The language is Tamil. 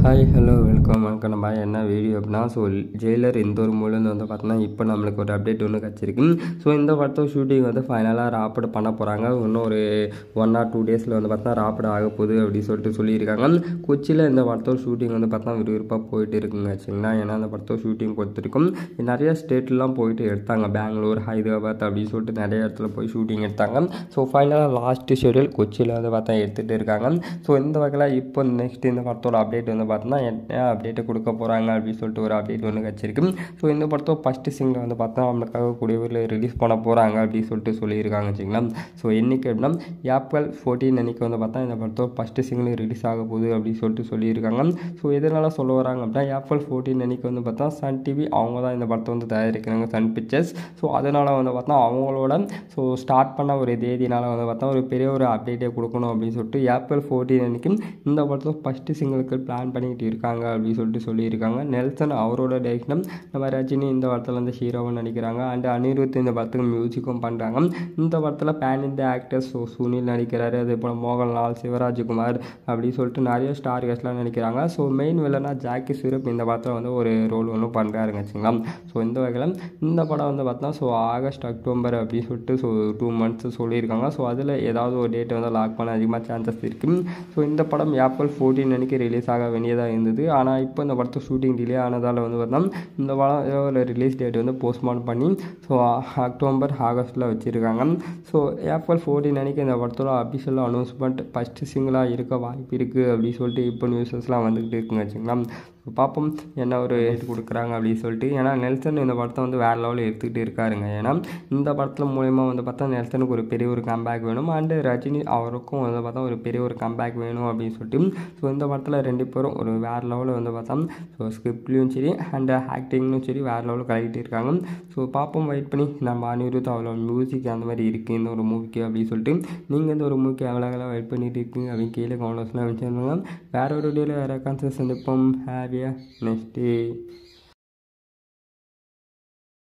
ஹாய் ஹலோ வெல்கம் வணக்கம் நம்ம என்ன வீடியோ அப்படின்னா ஸோ ஜெயிலர் இந்த ஒரு மூலேருந்து வந்து பார்த்தோன்னா இப்போ நம்மளுக்கு ஒரு அப்டேட் ஒன்று கிடச்சிருக்கு ஸோ இந்த படத்தோட ஷூட்டிங் வந்து ஃபைனலாக ராப்பிட் பண்ண போகிறாங்க இன்னும் ஒரு ஒன் ஆர் டூ டேஸில் வந்து பார்த்தா ராப்பிட் ஆக போகுது அப்படின்னு சொல்லிட்டு சொல்லியிருக்காங்க கொச்சியில் இந்த படத்தோட ஷூட்டிங் வந்து பார்த்தா விறுவிறுப்பாக போயிட்டு இருக்குங்க வச்சுங்களா ஏன்னா அந்த படத்தோட ஷூட்டிங் பொறுத்திருக்கும் நிறைய ஸ்டேட்லாம் போயிட்டு எடுத்தாங்க பெங்களூர் ஹைதராபாத் அப்படின்னு சொல்லிட்டு நிறைய இடத்துல போய் ஷூட்டிங் எடுத்தாங்க ஸோ ஃபைனலாக லாஸ்ட் ஷெடியூல் கொச்சியில் வந்து பார்த்தா எடுத்துகிட்டு இருக்காங்க ஸோ இந்த வகையில் இப்போ நெக்ஸ்ட் இந்த படத்தோட அப்டேட் வந்து பார்த்தோன்னா என்ன அப்டேட்டை கொடுக்க போகிறாங்க அப்படின்னு சொல்லிட்டு ஒரு அப்டேட் ஒன்று கிடச்சிருக்கு ஸோ இந்த படத்தோட ஃபஸ்ட்டு சிங்கிள் வந்து பார்த்தா நம்மளுக்காக கூடிய ரிலீஸ் பண்ண போகிறாங்க அப்படின்னு சொல்லிட்டு சொல்லியிருக்காங்க வச்சுங்களா ஸோ என்னைக்கு அப்படின்னா ஏப்ரல் ஃபோர்டீன் அன்னைக்கு வந்து பார்த்தா இந்த படத்தோட ஃபஸ்ட்டு சிங்கிள் ரிலீஸ் ஆக போகுது அப்படின்னு சொல்லிட்டு சொல்லியிருக்காங்க ஸோ எதனால் சொல்ல வராங்க அப்படின்னா ஏப்ரல் ஃபோர்டீன் அன்னைக்கு வந்து பார்த்தா சன் டிவி அவங்க தான் இந்த படத்தை வந்து தயாரிக்கிறாங்க சன் பிக்சர்ஸ் ஸோ அதனால் வந்து பார்த்தா அவங்களோட ஸோ ஸ்டார்ட் பண்ண ஒரு தேதினால் வந்து பார்த்தா ஒரு பெரிய ஒரு அப்டேட்டே கொடுக்கணும் அப்படின்னு சொல்லிட்டு ஏப்ரல் ஃபோர்டீன் அன்னைக்கு இந்த படத்தோட ஃபஸ்ட்டு சிங்கிளுக்கு பிளான் பண்ணிக்கிட்டு இருக்காங்க அப்படின்னு சொல்லிட்டு சொல்லியிருக்காங்க நெல்சன் அவரோட டைரக்ஷன் நம்ம ரஜினி இந்த படத்தில் வந்து ஹீரோவும் நடிக்கிறாங்க அண்ட் அனிருத் இந்த படத்துக்கு மியூசிக்கும் பண்ணுறாங்க இந்த படத்தில் பேன் இந்த ஆக்டர்ஸ் ஸோ சுனில் நடிக்கிறாரு அதே போல் மோகன்லால் சிவராஜ்குமார் அப்படின்னு சொல்லிட்டு நிறைய ஸ்டார் கெஸ்ட்லாம் நடிக்கிறாங்க ஸோ மெயின் வில்லனா ஜாக்கி சிறப் இந்த படத்தில் வந்து ஒரு ரோல் ஒன்று பண்ணுறாருங்க வச்சுங்களா ஸோ இந்த வகையில் இந்த படம் வந்து பார்த்தா ஸோ ஆகஸ்ட் அக்டோபர் அப்படின்னு சொல்லிட்டு ஸோ டூ மந்த்ஸ் சொல்லியிருக்காங்க ஸோ அதில் ஏதாவது ஒரு டேட் வந்து லாக் பண்ண அதிகமாக சான்சஸ் இருக்குது ஸோ இந்த படம் ஏப்ரல் ஃபோர்டீன் அன்னைக்கு ரிலீஸ் ஆக வேண்டியதாக இருந்தது ஆனால் இப்போ இந்த படத்தை ஷூட்டிங் டிலே ஆனதால் வந்து பார்த்தா இந்த படம் ஏதோ ஒரு ரிலீஸ் டேட் வந்து போஸ்ட்மார்ன் பண்ணி ஸோ அக்டோபர் ஆகஸ்ட்டில் வச்சுருக்காங்க ஸோ ஏப்ரல் ஃபோர்டீன் அன்னைக்கு இந்த படத்தோட அஃபிஷியல் அனௌன்ஸ்மெண்ட் ஃபஸ்ட்டு சிங்கிளாக இருக்க வாய்ப்பு இருக்குது அப்படின்னு சொல்லிட்டு இப்போ நியூஸஸ்லாம் வந்துக்கிட்டு இருக்குங்க வச்சுங்களா ஸோ பார்ப்போம் என்ன ஒரு இது கொடுக்குறாங்க அப்படின்னு சொல்லிட்டு ஏன்னா நெல்சன் இந்த படத்தை வந்து வேறு லெவலில் எடுத்துக்கிட்டு இருக்காருங்க ஏன்னா இந்த படத்தில் மூலயமா வந்து பார்த்தா நெல்சனுக்கு ஒரு பெரிய ஒரு கம்பேக் வேணும் அண்டு ரஜினி அவருக்கும் வந்து பார்த்தா ஒரு பெரிய ஒரு கம்பேக் வேணும் அப்படின்னு சொல்லிட்டு ஸோ இந்த படத்தில் ரெண்டு பேரும் ஒரு வேறு லெவலில் வந்து பார்த்தா ஸோ ஸ்கிரிப்ட்லேயும் சரி அண்ட் ஆக்டிங்லும் சரி வேறு லெவலில் கலக்கிட்டு இருக்காங்க ஸோ பார்ப்போம் வெயிட் பண்ணி நம்ம அனிருத் அவ்வளோ மியூசிக் அந்த மாதிரி இருக்குது இந்த ஒரு மூவிக்கு அப்படின்னு சொல்லிட்டு நீங்கள் இந்த ஒரு மூவிக்கு எவ்வளோ வெயிட் பண்ணிட்டு இருக்கீங்க அப்படின்னு கீழே கவுண்டர்ஸ்லாம் வச்சுருந்தாங்க வேறு ஒரு வீடியோவில் வேறு கான்சர்ட் சந்திப்போம் ஹேவியா நெக்ஸ்ட்டு